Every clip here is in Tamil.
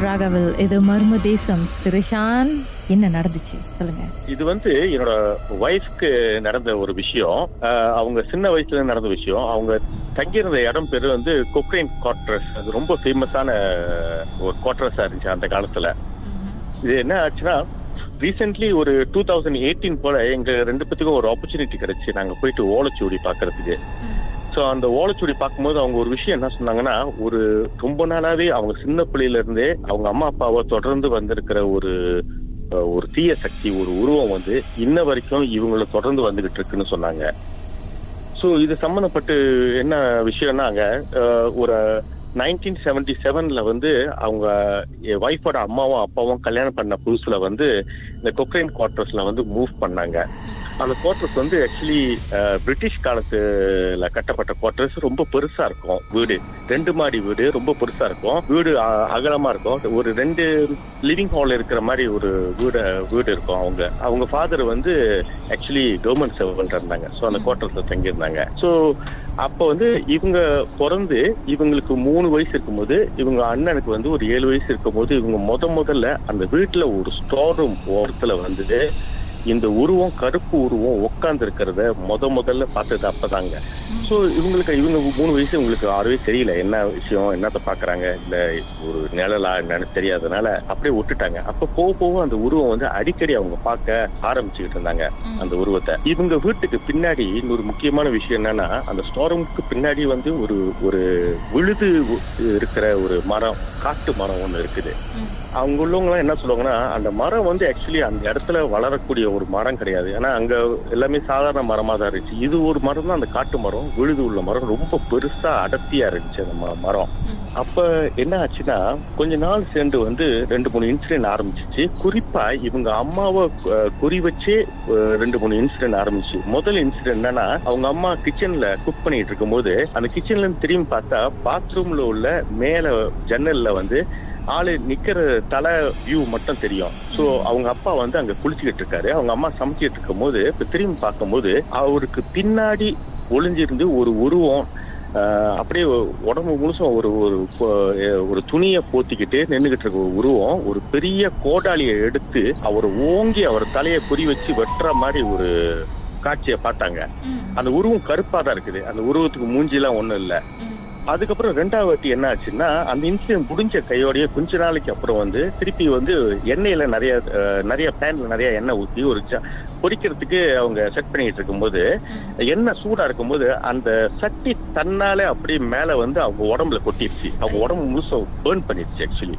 ராகவில் இது மர்ம தேசம் திரிஷான் என்ன நடந்துச்சு சொல்லுங்க இது வந்து என்னோட ஒய்ஃப்க்கு நடந்த ஒரு விஷயம் அஹ், அவங்க சின்ன வயசுல நடந்த விஷயம் அவங்க தங்கியிருந்த இடம் பேரு வந்து கொக்ரைன் குவார்டர்ஸ் அது ரொம்ப ஃபேமஸான ஒரு குவார்டர்ஸா இருந்துச்சு அந்த காலத்துல இது என்ன ஆச்சுன்னா ரீசென்ட்லி ஒரு டூ தௌசண்ட் எயிட்டீன் போல எங்க ரெண்டு பேத்துக்கும் ஒரு ஆப்பர்ச்சுனிட்டி கிடைச்சு நாங்க போயிட்டு ஓலைச்சுவடி பாக்குறதுக்கு ஸோ அந்த ஓலைச்சுவடி பார்க்கும்போது அவங்க ஒரு விஷயம் என்ன சொன்னாங்கன்னா ஒரு ரொம்ப நாளாவே அவங்க சின்ன பிள்ளையில இருந்தே அவங்க அம்மா அப்பாவை தொடர்ந்து வந்திருக்கிற ஒரு அஹ், ஒரு தீய சக்தி ஒரு உருவம் வந்து இன்ன வரைக்கும் இவங்களை தொடர்ந்து வந்துகிட்டு இருக்குன்னு சொன்னாங்க ஸோ இது சம்மந்தப்பட்டு என்ன விஷயம்னாங்க அஹ், ஒரு நைன்டீன் செவன்டி செவன்ல வந்து அவங்க ஒய்ஃபோட அம்மாவும் அப்பாவும் கல்யாணம் பண்ண புதுசுல வந்து இந்த கொக்ரைன் குவார்டர்ஸ்ல வந்து மூவ் பண்ணாங்க அந்த குவார்டர்ஸ் வந்து ஆக்சுவலி பிரிட்டிஷ் காலத்துல கட்டப்பட்ட குவார்டர்ஸ் ரொம்ப பெருசா இருக்கும் வீடு ரெண்டு மாடி வீடு ரொம்ப பெருசா இருக்கும் வீடு அ- அகலமா இருக்கும் ஒரு ரெண்டு லிவிங் ஹால் இருக்கிற மாதிரி ஒரு வீடு வீடு இருக்கும் அவங்க அவங்க ஃபாதர் வந்து ஆக்சுவலி கவர்மெண்ட் சர்வெண்ட் இருந்தாங்க ஸோ அந்த குவார்டர்ஸ்ல தங்கியிருந்தாங்க ஸோ அப்போ வந்து இவங்க பிறந்து இவங்களுக்கு மூணு வயசு இருக்கும்போது இவங்க அண்ணனுக்கு வந்து ஒரு ஏழு வயசு இருக்கும்போது இவங்க முத முதல்ல அந்த வீட்டுல ஒரு ஸ்டோர் ரூம் ஓரத்துல வந்து இந்த உருவம் கருப்பு உருவம் உட்கார்ந்து இருக்கிறத முத முதல்ல பார்த்தது அப்பதாங்க ஸோ இவங்களுக்கு இவங்க மூணு வயசு இவங்களுக்கு ஆறவே தெரியல என்ன விஷயம் என்னத்த பாக்குறாங்க இல்ல ஒரு நிழலா என்னன்னு தெரியாதனால அப்படியே விட்டுட்டாங்க அப்ப போக போக அந்த உருவம் வந்து அடிக்கடி அவங்க பார்க்க ஆரம்பிச்சுக்கிட்டு இருந்தாங்க அந்த உருவத்தை இவங்க வீட்டுக்கு பின்னாடி இன்னொரு முக்கியமான விஷயம் என்னன்னா அந்த ஸ்டோரூமுக்கு பின்னாடி வந்து ஒரு ஒரு விழுது இருக்கிற ஒரு மரம் காட்டு மரம் ஒண்ணு இருக்குது அவங்க உள்ளவங்க என்ன சொல்லுவாங்கன்னா அந்த மரம் வந்து ஆக்சுவலி அந்த இடத்துல வளரக்கூடிய ஒரு மரம் கிடையாது ஏன்னா அங்க எல்லாமே சாதாரண மரமா தான் இருந்துச்சு இது ஒரு மரம் தான் அந்த காட்டு மரம் விழுது உள்ள மரம் ரொம்ப பெருசா அடர்த்தியா இருந்துச்சு அந்த ம- மரம் அப்ப என்ன ஆச்சுன்னா கொஞ்ச நாள் சேர்ந்து வந்து ரெண்டு மூணு இன்சிடென்ட் ஆரம்பிச்சிச்சு குறிப்பா இவங்க அம்மாவை அஹ், குறி வச்சே அஹ், ரெண்டு மூணு இன்சிடென்ட் ஆரம்பிச்சு முதல் இன்சிடென்ட் என்னன்னா அவங்க அம்மா கிச்சன்ல குக் பண்ணிட்டு இருக்கும்போது அந்த கிச்சன்ல இருந்து திரும்பி பார்த்தா பாத்ரூம்ல உள்ள மேல ஜன்னல்ல வந்து ஆளு நிக்கிற தலை வியூ மட்டும் தெரியும் சோ அவங்க அப்பா வந்து அங்க குளிச்சுக்கிட்டு இருக்காரு அவங்க அம்மா சமைச்சிட்டு இருக்கும் போது இப்ப திரும்பி பார்க்கும்போது அவருக்கு பின்னாடி ஒளிஞ்சிருந்து ஒரு உருவம் ஆஹ், அப்படியே உடம்பு முழுசும் ஒரு ஒரு பொ- ஒரு துணியை போத்திக்கிட்டு நின்னுகிட்டு இருக்க ஒரு உருவம் ஒரு பெரிய கோடாலியை எடுத்து அவர் ஓங்கி அவர் தலையை குறி வச்சு வெட்டுற மாதிரி ஒரு காட்சியை பார்த்தாங்க அந்த உருவம் கருப்பா தான் இருக்குது அந்த உருவத்துக்கு மூஞ்சிலாம் ஒண்ணும் இல்ல அதுக்கப்புறம் ரெண்டாவது வாட்டி என்ன ஆச்சுன்னா அந்த இன்சிடென்ட் முடிஞ்ச கையோடய கொஞ்ச நாளைக்கு அப்புறம் வந்து திருப்பி வந்து எண்ணெயில நிறைய அஹ், நிறைய பேன்ல நிறைய எண்ணெய் ஊத்தி ஒரு ச- பொரிக்கிறதுக்கு அவங்க செட் பண்ணிட்டு இருக்கும்போது எண்ணெய் சூடா இருக்கும்போது அந்த சட்டி தன்னாலே அப்படியே மேல வந்து அவங்க உடம்புல கொட்டிடுச்சு அவங்க உடம்பு முழுசும் பேர்ன் பண்ணிடுச்சு ஆக்சுவலி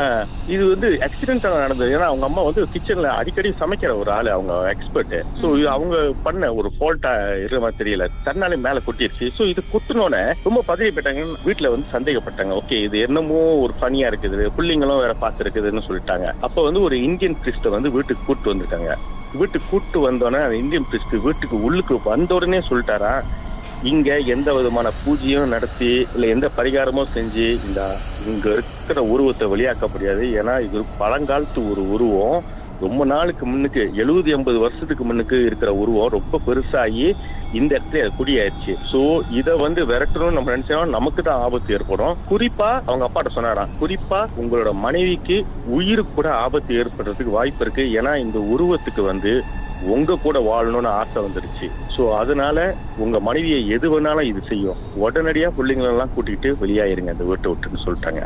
இது வந்து ஆக்சிடென்டா நடந்தது ஏன்னா அவங்க அம்மா வந்து கிச்சன்ல அடிக்கடி சமைக்கிற ஒரு ஆளு அவங்க எக்ஸ்பர்ட் சோ அவங்க பண்ண ஒரு ஃபால்ட்டா இருக்கிற மாதிரி தெரியல தன்னாலே மேல கொட்டிருச்சு சோ இது கொட்டுனோடனே ரொம்ப பதறி போயிட்டாங்க வீட்டுல வந்து சந்தேகப்பட்டாங்க ஓகே இது என்னமோ ஒரு ஃபனியா இருக்குது பிள்ளைங்களும் வேற பார்த்து இருக்குதுன்னு சொல்லிட்டாங்க அப்ப வந்து ஒரு இந்தியன் பிரிஸ்ட வந்து வீட்டுக்கு கூட்டு வந்திருக்காங்க வீட்டுக்கு கூட்டு வந்தோடனே அந்த இந்தியன் பிரிஸ்ட் வீட்டுக்கு உள்ளுக்கு வந்த உடனே சொல்லிட்டாரா இங்க எந்த விதமான பூஜையும் நடத்தி இல்ல எந்த பரிகாரமும் செஞ்சு இந்த இங்க இருக்கிற உருவத்தை வெளியாக்க முடியாது ஏன்னா இது ஒரு பழங்காலத்து ஒரு உருவம் ரொம்ப நாளுக்கு முன்னுக்கு எழுபது எண்பது வருஷத்துக்கு முன்னுக்கு இருக்கிற உருவம் ரொம்ப பெருசாகி இந்த இடத்துல அது குடியாயிருச்சு சோ இத வந்து விரட்டணும்னு நம்ம நினைச்சோம் நமக்கு தான் ஆபத்து ஏற்படும் குறிப்பா அவங்க அப்பாட்ட சொன்னாராம் குறிப்பா உங்களோட மனைவிக்கு உயிருக்கு கூட ஆபத்து ஏற்படுறதுக்கு வாய்ப்பு இருக்கு ஏன்னா இந்த உருவத்துக்கு வந்து உங்க கூட வாழணும்னு ஆசை வந்துருச்சு சோ அதனால உங்க மனைவியை எது வேணாலும் இது செய்யும் உடனடியா பிள்ளைங்களெல்லாம் கூட்டிட்டு வெளியாயிருங்க இந்த வீட்டை விட்டுன்னு சொல்லிட்டாங்க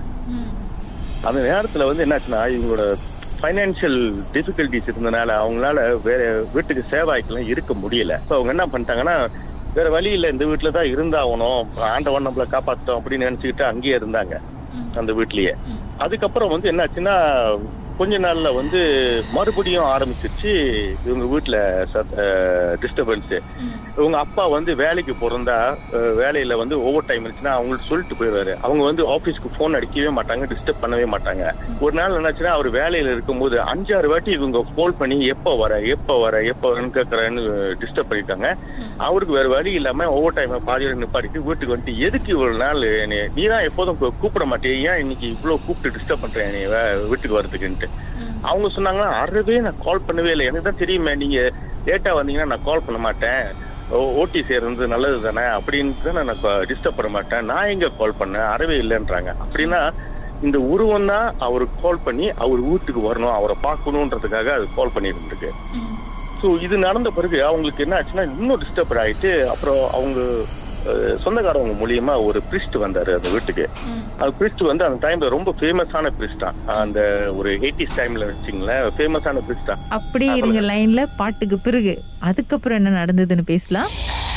அந்த நேரத்துல வந்து என்னாச்சுன்னா இவங்களோட ஃபைனான்சியல் டிஃபிகல்டிஸ் இருந்தனால அவங்களால வேற வீட்டுக்கு சேவாய்க்கெல்லாம் இருக்க முடியல இப்போ அவங்க என்ன பண்ணிட்டாங்கன்னா வேற வழி இல்ல இந்த வீட்டுல தான் இருந்தாகணும் ஆண்டவன் நம்மள காப்பாத்தோம் அப்படின்னு நினைச்சுக்கிட்டு அங்கேயே இருந்தாங்க அந்த வீட்லயே அதுக்கப்புறம் வந்து என்னாச்சுன்னா கொஞ்ச நாள்ல வந்து மறுபடியும் ஆரம்பிச்சிருச்சு இவங்க வீட்டுல டிஸ்டர்பன்ஸ் இவங்க அப்பா வந்து வேலைக்கு பிறந்தா அஹ், வேலையில வந்து ஓவர் டைம் இருந்துச்சுன்னா அவங்களுக்கு சொல்லிட்டு போயிடுவாரு அவங்க வந்து ஆபீஸ்க்கு போன் அடிக்கவே மாட்டாங்க டிஸ்டர்ப் பண்ணவே மாட்டாங்க ஒரு நாள் என்னாச்சுன்னா அவர் வேலையில இருக்கும்போது அஞ்சாறு வாட்டி இவங்க போன் பண்ணி எப்போ வர எப்போ வர எப்போ வரேன்னு கேட்கறேன்னு டிஸ்டர்ப் பண்ணிட்டாங்க அவருக்கு வேற வழி இல்லாம ஓவர் டைம் பாதியோட நிப்பாடிட்டு வீட்டுக்கு வந்துட்டு எதுக்கு இவ்வளவு நாள் நீ நீ தான் எப்போதும் கூ- கூப்பிட மாட்டே ஏன் இன்னைக்கு இவ்வளவு கூப்பிட்டு டிஸ்டர்ப் பண்றேன் நீ வே- வீட்டுக்கு வரதுக்குன்ட்டு அவங்க சொன்னாங்க அறவே நான் கால் பண்ணவே இல்லை எனக்கு தான் தெரியுமே நீங்க லேட்டா வந்தீங்கன்னா நான் கால் பண்ண மாட்டேன் ஓடி சேர்றது நல்லது தானே அப்படின்னு தான் நான் டிஸ்டர்ப் பண்ண மாட்டேன் நான் எங்க கால் பண்ணேன் அறவே இல்லைன்றாங்க அப்படின்னா இந்த உருவம் தான் அவருக்கு கால் பண்ணி அவர் வீட்டுக்கு வரணும் அவரை பார்க்கணுன்றதுக்காக அது கால் பண்ணிட்டு ஸோ இது நடந்த பிறகு அவங்களுக்கு என்ன ஆச்சுன்னா இன்னும் டிஸ்டர்ப் ஆயிட்டு அப்புறம் அவங்க அஹ், சொந்தக்காரவங்க மூலியமா ஒரு பிரிஸ்ட் வந்தாரு அந்த வீட்டுக்கு அந்த பிரிஸ்ட் வந்து அந்த டைம்ல ரொம்ப ஃபேமஸான பிரிஸ்டா அந்த ஒரு எயிட்டிஸ் டைம்ல வச்சுங்களேன் ஃபேமஸான பிரிஸ்டா அப்படியே இருங்க லைன்ல பாட்டுக்கு பிறகு அதுக்கப்புறம் என்ன நடந்ததுன்னு பேசலாம்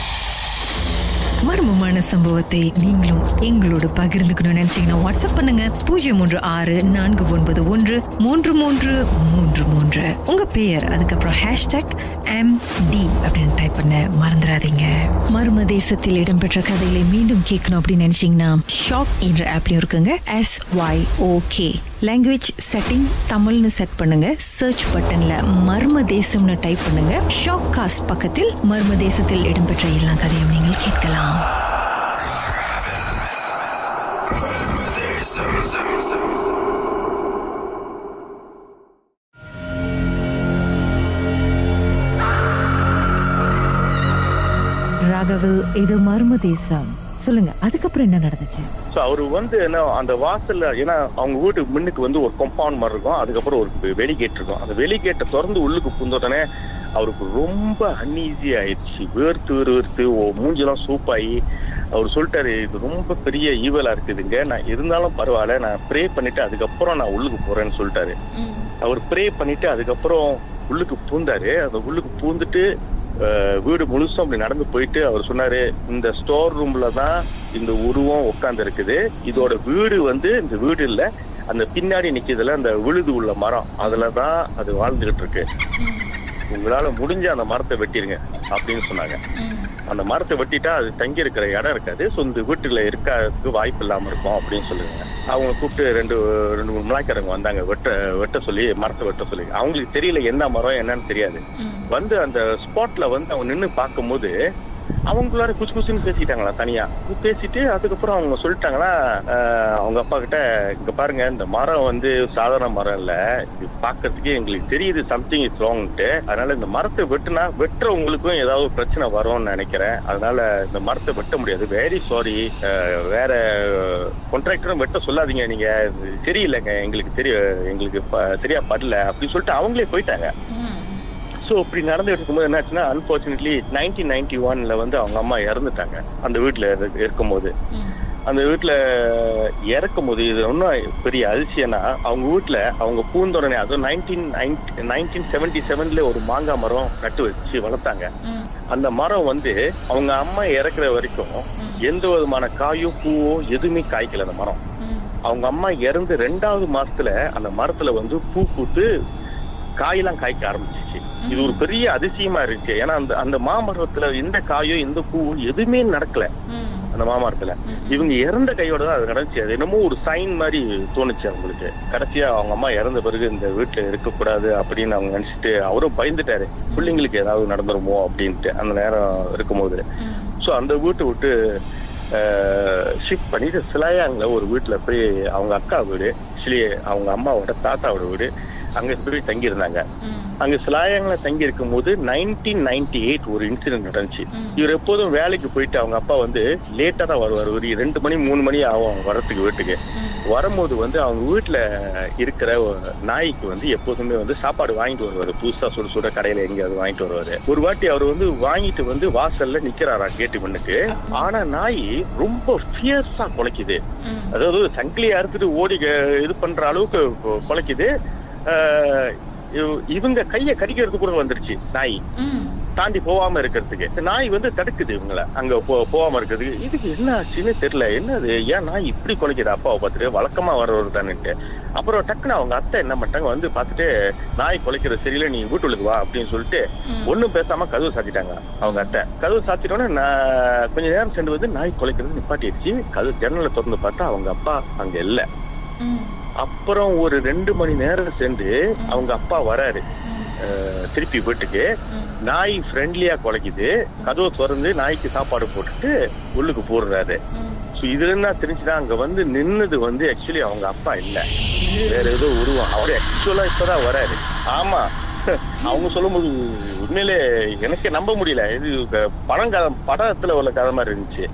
மர்மமான சம்பவத்தை நீங்களும் எங்களோடு பகிர்ந்துக்கணும்னு நினைச்சீங்கன்னா வாட்ஸ்அப் பண்ணுங்க பூஜ்ஜியம் மூன்று ஆறு நான்கு ஒன்பது ஒன்று மூன்று மூன்று மூன்று மூன்று உங்க பெயர் அதுக்கப்புறம் ஹேஷ்டாக் எம் டி அப்படின்னு டைப் பண்ண மறந்துடாதீங்க மர்ம தேசத்தில் இடம்பெற்ற கதைகளை மீண்டும் கேட்கணும் அப்படின்னு நினைச்சீங்கன்னா ஷாக் என்ற ஆப்லயும் இருக்குங்க S Y okay language setting தமிழ்னு செட் பண்ணுங்க சர்ச் பட்டன்ல மர்ம தேசம்னு டைப் பண்ணுங்க ஷாக் காஸ்ட் பக்கத்தில் மர்ம தேசத்தில் இடம்பெற்ற எல்லா கதையும் நீங்கள் கேட்கலாம் ராகவில் இது மர்ம தேசம் சொல்லுங்க அதுக்கப்புறம் என்ன நடந்துச்சு ஸோ அவரு வந்து என்ன அந்த வாசல்ல ஏன்னா அவங்க வீட்டு முன்னுக்கு வந்து ஒரு கம்பவுண்ட் மாதிரி இருக்கும் அதுக்கப்புறம் ஒரு வெளி கேட் இருக்கும் அந்த வெளி கேட்டை திறந்து உள்ளுக்கு புந்த உடனே அவருக்கு ரொம்ப அன்ஈஸி ஆயிடுச்சு வேர்த்து வேர்த்து ஓ மூஞ்செல்லாம் சூப்பாகி அவர் சொல்லிட்டாரு இது ரொம்ப பெரிய ஈவலா இருக்குதுங்க நான் இருந்தாலும் பரவாயில்ல நான் ப்ரே பண்ணிட்டு அதுக்கப்புறம் நான் உள்ளுக்கு போறேன்னு சொல்லிட்டாரு அவர் ப்ரே பண்ணிட்டு அதுக்கப்புறம் உள்ளுக்கு பூந்தாரு அந்த உள்ளுக்கு பூந்துட்டு அஹ், வீடு முழுசும் அப்படி நடந்து போயிட்டு அவர் சொன்னாரு இந்த ஸ்டோர் ரூம்ல தான் இந்த உருவம் உட்கார்ந்து இருக்குது இதோட வீடு வந்து இந்த வீடு இல்ல அந்த பின்னாடி நிக்கிறதுல அந்த விழுது உள்ள மரம் அதுல தான் அது வாழ்ந்துகிட்டு இருக்கு உங்களால முடிஞ்ச அந்த மரத்தை வெட்டிருங்க அப்படின்னு சொன்னாங்க அந்த மரத்தை வெட்டிட்டா அது தங்கி இருக்கிற இடம் இருக்காது ஸோ இந்த வீட்டுல இருக்கிறதுக்கு வாய்ப்பு இல்லாம இருக்கும் அப்படின்னு சொல்லுவாங்க அவங்க கூப்பிட்டு ரெண்டு ரெண்டு மூணு மிளாய்க்காரங்க வந்தாங்க வெட்ட வெட்ட சொல்லி மரத்தை வெட்ட சொல்லி அவங்களுக்கு தெரியல என்ன மரம் என்னன்னு தெரியாது வந்து அந்த ஸ்பாட்ல வந்து அவங்க நின்று பார்க்கும்போது அவங்களார குசு குசுன்னு பேசிட்டாங்களா தனியா பேசிட்டு அதுக்கப்புறம் அவங்க சொல்லிட்டாங்களா ஆஹ், அவங்க அப்பா கிட்ட இங்க பாருங்க இந்த மரம் வந்து சாதாரண மரம் இல்ல இது பாக்குறதுக்கே எங்களுக்கு தெரியுது சம்திங் இஸ் ராங்ட்டு அதனால இந்த மரத்தை வெட்டுனா வெட்டுறவங்களுக்கும் ஏதாவது பிரச்சனை வரும்னு நினைக்கிறேன் அதனால இந்த மரத்தை வெட்ட முடியாது வெரி சாரி வேற கான்ட்ராக்டரும் வெட்ட சொல்லாதீங்க நீங்க இது சரியில்லைங்க எங்களுக்கு தெரிய எங்களுக்கு ப- சரியா படல அப்படின்னு சொல்லிட்டு அவங்களே போயிட்டாங்க ஸோ இப்படி நடந்துட்டு இருக்கும்போது என்னாச்சுன்னா அன்பார்ச்சுனேட்லி நைன்டீன் நைன்டி ஒன்ல வந்து அவங்க அம்மா இறந்துட்டாங்க அந்த வீட்டில் இருக்கும்போது அந்த வீட்டில் இறக்கும்போது இது ஒன்றும் பெரிய அதிசயம்னா அவங்க வீட்டில் அவங்க பூந்தொடனே அதுவும் நைன்டீன் நைன்டீன் செவன்டி செவன்ல ஒரு மாங்காய் மரம் நட்டு வச்சு வளர்த்தாங்க அந்த மரம் வந்து அவங்க அம்மா இறக்குற வரைக்கும் எந்த விதமான காயோ பூவோ எதுவுமே காய்க்கல அந்த மரம் அவங்க அம்மா இறந்து ரெண்டாவது மாசத்துல அந்த மரத்துல வந்து பூ பூத்து காயெல்லாம் காய்க்க ஆரம்பிச்சிச்சு இது ஒரு பெரிய அதிசயமா இருந்துச்சு ஏன்னா அந்த அந்த மாமரத்துல எந்த காயோ எந்த பூவோ எதுவுமே நடக்கல அந்த மாமரத்துல இவங்க இறந்த கையோட தான் அது நடந்துச்சு அது என்னமோ ஒரு சைன் மாதிரி தோணுச்சு அவங்களுக்கு கடைசியா அவங்க அம்மா இறந்த பிறகு இந்த வீட்டுல இருக்கக்கூடாது அப்படின்னு அவங்க நினைச்சிட்டு அவரும் பயந்துட்டாரு பிள்ளைங்களுக்கு ஏதாவது நடந்துருமோ அப்படின்ட்டு அந்த நேரம் இருக்கும்போது ஸோ அந்த வீட்டை விட்டு ஷிஃப்ட் பண்ணிட்டு சிலாயாங்கில் ஒரு வீட்டில் போய் அவங்க அக்கா வீடு ஆக்சுவலி அவங்க அம்மாவோட தாத்தாவோட வீடு அங்கே போய் தங்கியிருந்தாங்க அங்க சிலாயங்கள தங்கி இருக்கும் போது நைன்டீன் நைன்டி எயிட் ஒரு இன்சிடென்ட் நடந்துச்சு இவர் எப்போதும் வேலைக்கு போயிட்டு அவங்க அப்பா வந்து லேட்டா தான் வருவார் ஒரு ரெண்டு மணி மூணு மணி ஆகும் அவங்க வரத்துக்கு வீட்டுக்கு வரும்போது வந்து அவங்க வீட்டுல இருக்கிற ஒரு நாய்க்கு வந்து எப்போதுமே வந்து சாப்பாடு வாங்கிட்டு வருவாரு புதுசா சுட சுட கடையில எங்கேயாவது வாங்கிட்டு வருவாரு ஒரு வாட்டி அவர் வந்து வாங்கிட்டு வந்து வாசல்ல நிக்கிறாரா கேட்டு மண்ணுக்கு ஆனா நாய் ரொம்ப ஃபியர்ஸா குலைக்குது அதாவது சங்கிலியை அறுத்துட்டு ஓடி க- இது பண்ற அளவுக்கு கொ- குலைக்குது ஆஹ் இவ- இவங்க கைய கடிக்கிறதுக்கு கூட வந்துருச்சு நாய் தாண்டி போகாம இருக்கிறதுக்கு இந்த நாய் வந்து தடுக்குது இவங்கள அங்க போ- போகாம இருக்கிறதுக்கு இதுக்கு என்ன ஆச்சுன்னு தெரியல என்னது ஏன் நாய் இப்படி குலைக்குது அப்பாவை பார்த்துட்டு வழக்கமா வர்றவர் தானுட்டு அப்புறம் டக்குன்னு அவங்க அத்தை என்ன பண்ணிட்டாங்க வந்து பார்த்துட்டு நாய் குலைக்கிறது சரியில்லை நீ வீட்டுக்கு வா அப்படின்னு சொல்லிட்டு ஒண்ணும் பேசாம கதவு சாத்திட்டாங்க அவங்க அத்தை கதவு சாத்திட்டோன்னே நான் கொஞ்ச நேரம் சென்று வந்து நாய் குலைக்கிறது நிப்பாட்டிடுச்சு கதவு ஜன்னலை திறந்து பார்த்தா அவங்க அப்பா அங்க இல்ல அப்புறம் ஒரு ரெண்டு மணி நேரம் சென்று அவங்க அப்பா வராரு அஹ், திருப்பி வீட்டுக்கு நாய் ஃப்ரெண்ட்லியா குலைக்குது கதவை திறந்து நாய்க்கு சாப்பாடு போட்டுட்டு உள்ளுக்கு போடுறாரு ஸோ இதுல என்ன தெரிஞ்சுதான் அங்க வந்து நின்னது வந்து ஆக்சுவலி அவங்க அப்பா இல்ல வேற ஏதோ உருவம் அவரு ஆக்சுவலா இப்பதான் வராரு ஆமா அவங்க சொல்லும்போது உண்மையிலே எனக்கு நம்ப முடியல இது க- படம் கதை படத்துல உள்ள கதை மாதிரி இருந்துச்சு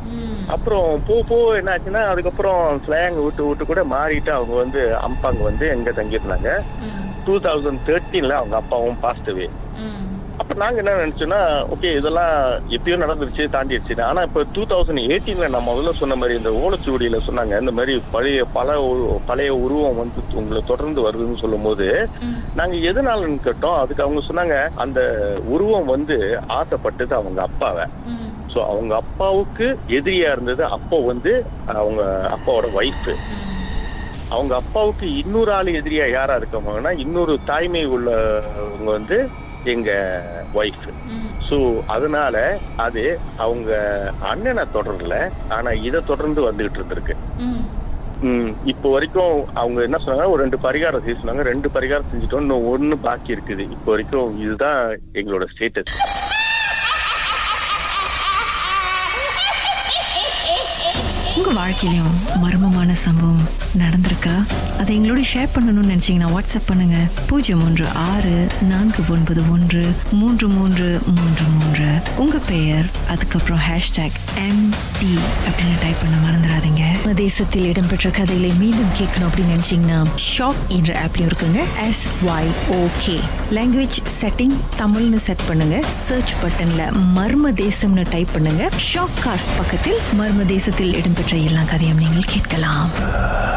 அப்புறம் போ போ என்னாச்சுன்னா அதுக்கப்புறம் ஸ்லாங் விட்டு விட்டு கூட மாறிட்டு அவங்க வந்து அம்பாங்க வந்து எங்க தங்கியிருந்தாங்க டூ தௌசண்ட் தேர்ட்டீன்ல அவங்க அப்பாவும் பாஸ்டவே அப்ப நாங்க என்ன நினைச்சோம்னா ஓகே இதெல்லாம் எப்பயோ நடந்துருச்சு தாண்டிடுச்சு ஆனா இப்ப டூ தௌசண்ட் எயிட்டீன்ல நம்ம முதல்ல சொன்ன மாதிரி இந்த ஓலச்சுவடியில சொன்னாங்க இந்த மாதிரி பழைய பல உரு- பழைய உருவம் வந்து உங்களை தொடர்ந்து வருதுன்னு சொல்லும் போது நாங்க எதனாலன்னு கேட்டோம் அதுக்கு அவங்க சொன்னாங்க அந்த உருவம் வந்து ஆசைப்பட்டது அவங்க அப்பாவை சோ அவங்க அப்பாவுக்கு எதிரியா இருந்தது அப்போ வந்து அவங்க அப்பாவோட ஒய்ஃப் அவங்க அப்பாவுக்கு இன்னொரு ஆள் எதிரியா யாரா இருக்கவங்கன்னா இன்னொரு தாய்மை உள்ளவங்க வந்து எங்க ஒய்ஃப் சோ அதனால அது அவங்க அண்ணனை தொடரல ஆனா இதை தொடர்ந்து வந்துகிட்டு இருந்திருக்கு ம், இப்போ வரைக்கும் அவங்க என்ன சொன்னாங்க ஒரு ரெண்டு பரிகாரம் செய்ய சொன்னாங்க ரெண்டு பரிகாரம் செஞ்சுட்டோம் இன்னும் ஒண்ணு பாக்கி இருக்குது இப்போ வரைக்கும் இதுதான் எங்களோட ஸ்டேட்டஸ் உங்க வாழ்க்கையிலும் மர்மமான சம்பவம் நடந்திருக்கா அதை எங்களோட ஷேர் பண்ணணும்னு நினைச்சீங்கன்னா வாட்ஸ்அப் பண்ணுங்க பூஜ்ஜியம் ஒன்று ஆறு நான்கு ஒன்பது ஒன்று மூன்று மூன்று மூன்று மூன்று உங்க பெயர் அதுக்கப்புறம் ஹேஷ்டேக் எம் டி அப்படின்னு டைப் பண்ண மறந்துடாதீங்க தேசத்தில் இடம்பெற்ற கதைகளை மீண்டும் கேட்கணும் அப்படின்னு நினைச்சீங்கன்னா ஷாக் என்ற ஆப்லயும் இருக்குங்க S Y okay language setting தமிழ்னு செட் பண்ணுங்க சர்ச் பட்டன்ல மர்ம தேசம்னு டைப் பண்ணுங்க ஷாக் காஸ்ட் பக்கத்தில் மர்ம தேசத்தில் இடம்பெற்ற எல்லா கதையும் நீங்கள் கேட்கலாம்